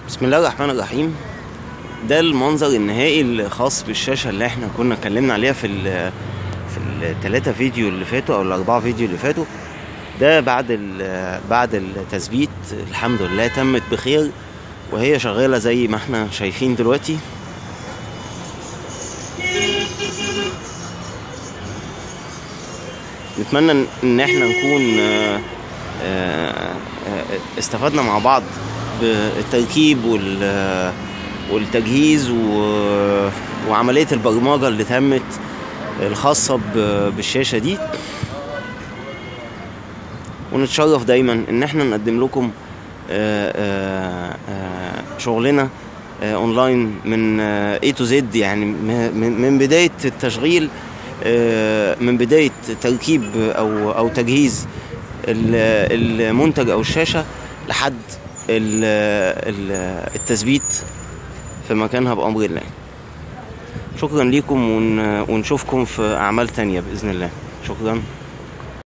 بسم الله الرحمن الرحيم ده المنظر النهائي الخاص بالشاشة اللي احنا كنا اتكلمنا عليها في ال في الثلاثة فيديو اللي فاتوا او الاربعة فيديو اللي فاتوا ده بعد ال- بعد التثبيت الحمد لله تمت بخير وهي شغالة زي ما احنا شايفين دلوقتي نتمنى ان- ان احنا نكون آه، آه، آه، استفدنا مع بعض بالتركيب وال والتجهيز و- وعملية البرمجة اللي تمت الخاصة ب- بالشاشة دي ونتشرف دايما ان احنا نقدم لكم آه، آه، آه، شغلنا آه، اونلاين من آه، A to Z يعني م- من من بداية التشغيل آه، من بداية تركيب او او تجهيز ال- المنتج او الشاشة لحد ال- ال- التثبيت في مكانها بأمر الله شكرا لكم ون- ونشوفكم في أعمال تانية بإذن الله شكرا